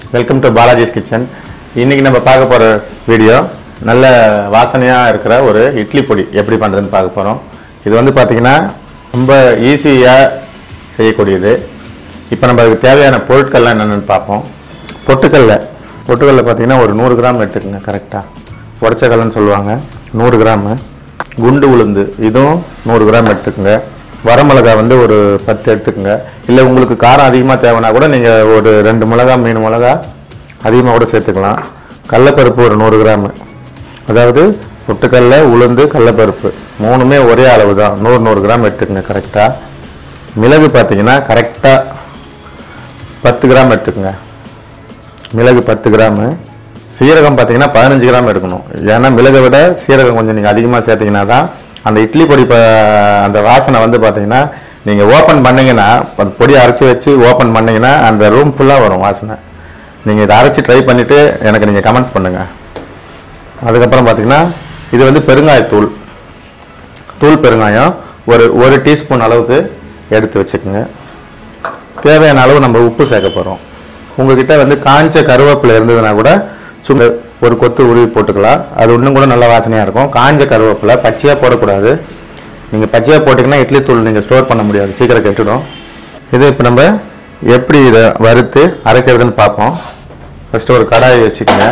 welcome to Balaji's kitchen இன்னைக்கு நம்ம பார்க்க போகிற வீடியோ நல்ல வாசனையாக இருக்கிற ஒரு இட்லி பொடி எப்படி பண்ணுறதுன்னு பார்க்க போகிறோம் இது வந்து பார்த்திங்கன்னா ரொம்ப ஈஸியாக செய்யக்கூடியது இப்போ நம்ம அதுக்கு தேவையான பொருட்கள்லாம் என்னென்னு பார்ப்போம் பொட்டுக்கல்ல பொட்டுக்கல்ல பார்த்தீங்கன்னா ஒரு நூறு கிராம் எடுத்துக்கோங்க கரெக்டாக உடச்சக்கல்லன்னு சொல்லுவாங்க நூறு கிராமு குண்டு உளுந்து இதுவும் நூறு கிராம் எடுத்துக்கோங்க வரமிளகா வந்து ஒரு பத்து எடுத்துக்கோங்க இல்லை உங்களுக்கு காரம் அதிகமாக தேவைன்னா கூட நீங்கள் ஒரு ரெண்டு மிளகா மூணு மிளகா அதிகமாக கூட சேர்த்துக்கலாம் கடலப்பருப்பு ஒரு நூறு கிராமு அதாவது பொட்டுக்கல்ல உளுந்து கடலப்பருப்பு மூணுமே ஒரே அளவு தான் நூறு நூறு கிராம் எடுத்துக்கோங்க கரெக்டாக மிளகு பார்த்தீங்கன்னா கரெக்டாக பத்து கிராம் எடுத்துக்கோங்க மிளகு பத்து கிராமு சீரகம் பார்த்தீங்கன்னா பதினஞ்சு கிராம் எடுக்கணும் ஏன்னா மிளகை விட சீரகம் கொஞ்சம் நீங்கள் அதிகமாக சேர்த்தீங்கன்னா தான் அந்த இட்லி பொடி ப அந்த வாசனை வந்து பார்த்தீங்கன்னா நீங்கள் ஓப்பன் பண்ணீங்கன்னா அந்த பொடியை அரைச்சி வச்சு ஓப்பன் பண்ணீங்கன்னா அந்த ரூம் ஃபுல்லாக வரும் வாசனை நீங்கள் இதை அரைச்சி ட்ரை பண்ணிவிட்டு எனக்கு நீங்கள் கமெண்ட்ஸ் பண்ணுங்கள் அதுக்கப்புறம் பார்த்தீங்கன்னா இது வந்து பெருங்காயத்தூள் தூள் பெருங்காயம் ஒரு ஒரு டீஸ்பூன் அளவுக்கு எடுத்து வச்சுக்கோங்க தேவையான அளவு நம்ம உப்பு சேர்க்க போகிறோம் உங்ககிட்ட வந்து காஞ்ச கருவேப்பிலை இருந்ததுன்னா கூட சும்மா ஒரு கொத்து உருவி போட்டுக்கலாம் அது இன்னும் கூட நல்ல வாசனையாக இருக்கும் காஞ்ச கருவேப்பிலை பச்சையாக போடக்கூடாது நீங்கள் பச்சையாக போட்டிங்கன்னா இட்லி தூள் நீங்கள் ஸ்டோர் பண்ண முடியாது சீக்கிரம் கெட்டுடும் இது இப்போ நம்ம எப்படி இதை வறுத்து அரைக்கிறதுன்னு பார்ப்போம் ஃபஸ்ட்டு ஒரு கடாயை வச்சுக்கோங்க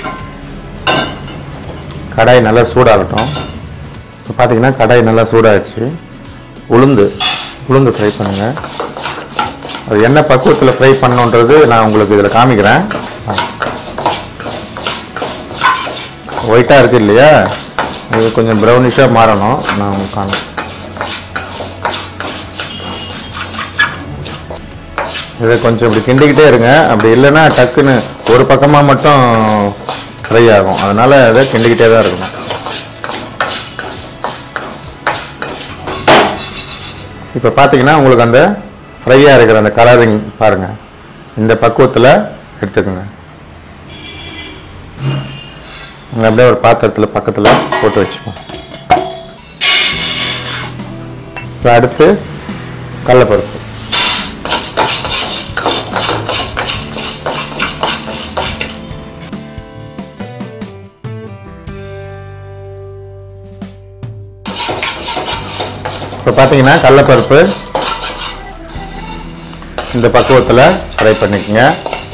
கடாய் நல்லா சூடாகட்டும் இப்போ பார்த்தீங்கன்னா கடாய் நல்லா சூடாகிடுச்சு உளுந்து உளுந்து ஃப்ரை பண்ணுங்கள் அது என்ன பக்குவத்தில் ஃப்ரை பண்ணணுன்றது நான் உங்களுக்கு இதில் காமிக்கிறேன் ஒயிட்டாக இருக்குது இல்லையா இது கொஞ்சம் ப்ரௌனிஷாக மாறணும் நான் உங்களுக்கு காணும் இதை கொஞ்சம் இப்படி கிண்டிக்கிட்டே இருங்க அப்படி இல்லைன்னா டக்குன்னு ஒரு பக்கமாக மட்டும் ஃப்ரை ஆகும் அதனால் அதை கிண்டிக்கிட்டே தான் இருக்கணும் இப்போ பார்த்தீங்கன்னா உங்களுக்கு அந்த ஃப்ரையாக இருக்கிற அந்த கலரிங் பாருங்கள் இந்த பக்குவத்தில் எடுத்துக்கோங்க அங்கே அப்படியே ஒரு பாத்திரத்தில் பக்கத்தில் போட்டு வச்சுக்கோங்க இப்போ அடுத்து கடலப்பருப்பு இப்போ பார்த்தீங்கன்னா கடலப்பருப்பு இந்த பக்குவத்தில் ஃப்ரை பண்ணிக்கோங்க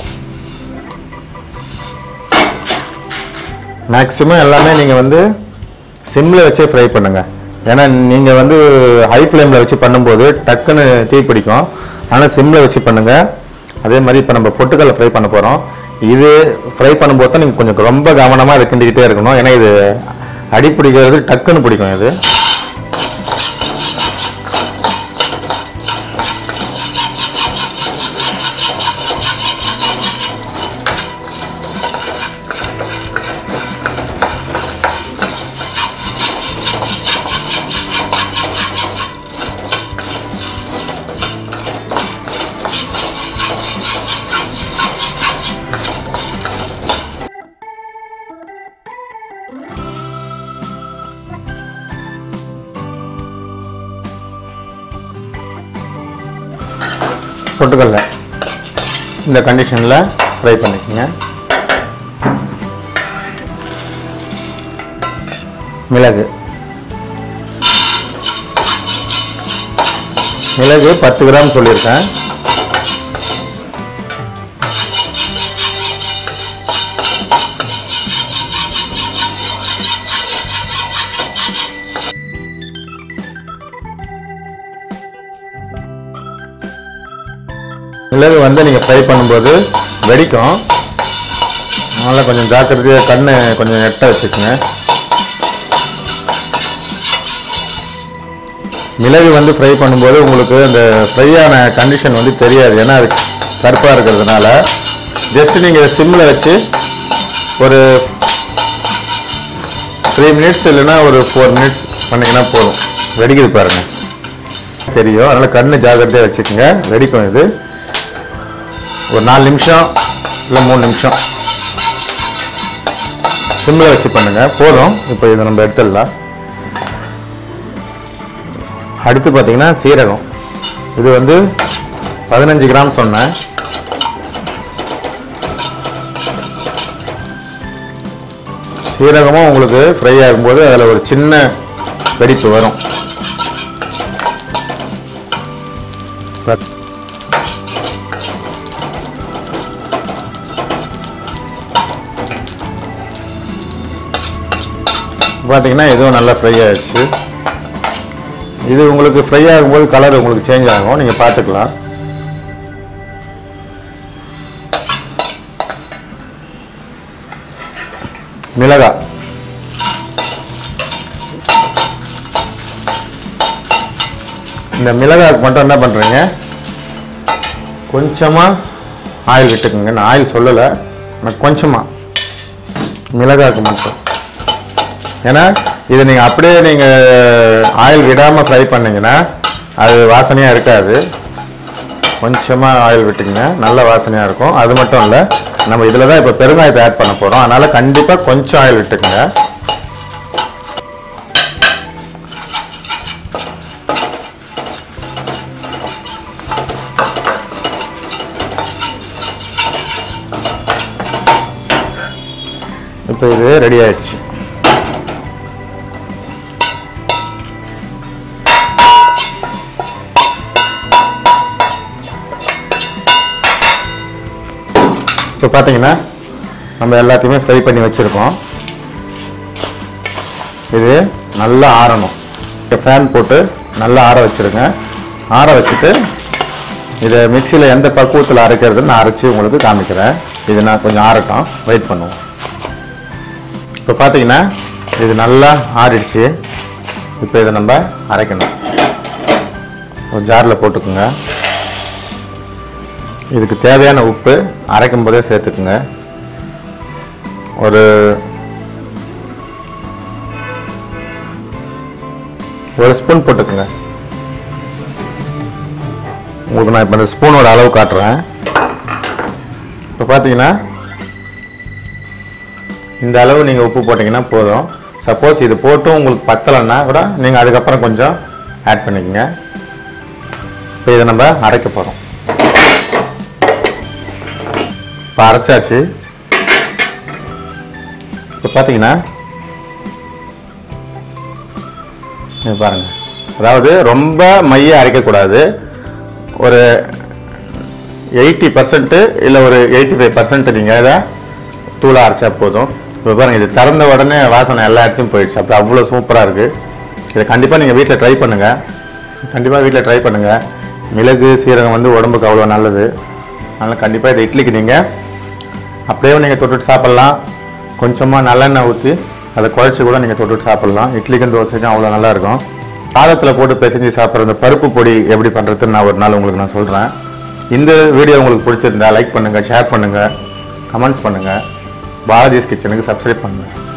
மேக்ஸிமம் எல்லாமே நீங்கள் வந்து சிம்மில் வச்சே ஃப்ரை பண்ணுங்கள் ஏன்னா நீங்கள் வந்து ஹை ஃப்ளேமில் வச்சு பண்ணும்போது டக்குன்னு தீ பிடிக்கும் ஆனால் சிம்மில் வச்சு பண்ணுங்கள் அதே மாதிரி இப்போ நம்ம பொட்டுக்கல்ல ஃப்ரை பண்ண போகிறோம் இது ஃப்ரை பண்ணும்போது தான் நீங்கள் கொஞ்சம் ரொம்ப கவனமாக அதை கிண்டிக்கிட்டே இருக்கணும் ஏன்னா இது அடி பிடிக்கிறது டக்குன்னு பிடிக்கும் இது பொட்டுக்கல்ல இந்த கண்டிஷனில் ஃப்ரை பண்ணிக்கோங்க மிளகு மிளகு பத்து கிராம் சொல்லியிருக்கேன் மிளகு வந்து நீங்கள் ஃப்ரை பண்ணும்போது வெடிக்கும் அதனால் கொஞ்சம் ஜாக்கிரதையாக கண்ணு கொஞ்சம் எட்ட வச்சுக்கோங்க மிளகு வந்து ஃப்ரை பண்ணும்போது உங்களுக்கு அந்த ஃப்ரையான கண்டிஷன் வந்து தெரியாது ஏன்னா அது கருப்பாக இருக்கிறதுனால ஜஸ்ட் நீங்கள் சிம்மில் வச்சு ஒரு த்ரீ மினிட்ஸ் இல்லைன்னா ஒரு ஃபோர் மினிட்ஸ் பண்ணிங்கன்னா போதும் வெடிக்குது பாருங்கள் தெரியும் அதனால் கண்ணு ஜாக்கிரதையாக வச்சுக்கோங்க வெடிக்கும் இது ஒரு நாலு நிமிஷம் இல்லை மூணு நிமிஷம் சிம்மில் வச்சு பண்ணுங்கள் போதும் இப்போ இதை நம்ம எடுத்துடலாம் அடுத்து பார்த்தீங்கன்னா சீரகம் இது வந்து பதினஞ்சு கிராம் சொன்னேன் சீரகமும் உங்களுக்கு ஃப்ரை ஆகும்போது அதில் ஒரு சின்ன வெடிப்பு வரும் பத்- பார்த்தீங்கன்னா இதுவும் நல்லா ஃப்ரை ஆயிடுச்சு இது உங்களுக்கு ஃப்ரை ஆகும்போது கலர் உங்களுக்கு சேஞ்ச் ஆகும் நீங்கள் பார்த்துக்கலாம் மிளகாய் இந்த மிளகாய்க்கு மட்டும் என்ன பண்ணுறீங்க கொஞ்சமாக ஆயில் விட்டுக்குங்க நான் ஆயில் சொல்லலை நான் கொஞ்சமாக மிளகாய்க்கு மட்டும் ஏன்னா இதை நீங்கள் அப்படியே நீங்கள் ஆயில் விடாமல் ஃப்ரை பண்ணீங்கன்னா அது வாசனையாக இருக்காது கொஞ்சமாக ஆயில் விட்டிங்கன்னா நல்ல வாசனையாக இருக்கும் அது மட்டும் இல்லை நம்ம இதில் தான் இப்போ பெருங்காயத்தை ஆட் பண்ண போகிறோம் அதனால் கண்டிப்பாக கொஞ்சம் ஆயில் விட்டுக்குங்க இப்போ இது ரெடி ஆயிடுச்சு இப்போ பார்த்தீங்கன்னா நம்ம எல்லாத்தையுமே ஃப்ரை பண்ணி வச்சுருக்கோம் இது நல்லா ஆறணும் இப்போ ஃபேன் போட்டு நல்லா ஆற வச்சுருங்க ஆற வச்சுட்டு இதை மிக்சியில் எந்த பக்குவத்தில் அரைக்கிறதுன்னு நான் அரைச்சி உங்களுக்கு காமிக்கிறேன் இது நான் கொஞ்சம் ஆறட்டும் வெயிட் பண்ணுவோம் இப்போ பார்த்தீங்கன்னா இது நல்லா ஆறிடுச்சு இப்போ இதை நம்ம அரைக்கணும் ஒரு ஜாரில் போட்டுக்கோங்க இதுக்கு தேவையான உப்பு அரைக்கும் போதே சேர்த்துக்குங்க ஒரு ஒரு ஸ்பூன் போட்டுக்குங்க உங்களுக்கு நான் இப்போ இந்த ஸ்பூனோட அளவு காட்டுறேன் இப்போ பார்த்தீங்கன்னா இந்த அளவு நீங்கள் உப்பு போட்டிங்கன்னா போதும் சப்போஸ் இது போட்டும் உங்களுக்கு பத்தலைன்னா கூட நீங்கள் அதுக்கப்புறம் கொஞ்சம் ஆட் பண்ணிக்கங்க இப்போ இதை நம்ம அரைக்க போகிறோம் இப்போ அரைச்சாச்சு இப்போ பார்த்தீங்கன்னா இது பாருங்க அதாவது ரொம்ப மைய அரைக்கக்கூடாது ஒரு எயிட்டி பர்சன்ட்டு இல்லை ஒரு எயிட்டி ஃபைவ் பர்சன்ட் நீங்கள் இதை தூளாக அரைச்சா போதும் இப்போ பாருங்க இது திறந்த உடனே வாசனை எல்லா இடத்தையும் போயிடுச்சு அப்போ அவ்வளோ சூப்பராக இருக்குது இதை கண்டிப்பாக நீங்கள் வீட்டில் ட்ரை பண்ணுங்கள் கண்டிப்பாக வீட்டில் ட்ரை பண்ணுங்கள் மிளகு சீரகம் வந்து உடம்புக்கு அவ்வளோ நல்லது அதனால் கண்டிப்பாக இதை இட்லிக்கு நீங்கள் அப்படியே நீங்கள் தொட்டுட்டு சாப்பிட்லாம் கொஞ்சமாக நல்லெண்ணெய் ஊற்றி அதை குழச்சி கூட நீங்கள் தொட்டுட்டு சாப்பிட்லாம் இட்லிக்கும் தோசைக்கும் அவ்வளோ நல்லா இருக்கும் சாதத்தில் போட்டு பிசைஞ்சு சாப்பிட்ற இந்த பருப்பு பொடி எப்படி பண்ணுறதுன்னு நான் ஒரு நாள் உங்களுக்கு நான் சொல்கிறேன் இந்த வீடியோ உங்களுக்கு பிடிச்சிருந்தா லைக் பண்ணுங்கள் ஷேர் பண்ணுங்கள் கமெண்ட்ஸ் பண்ணுங்கள் பாரதிஸ் கிச்சனுக்கு சப்ஸ்கிரைப் பண்ணுங்கள்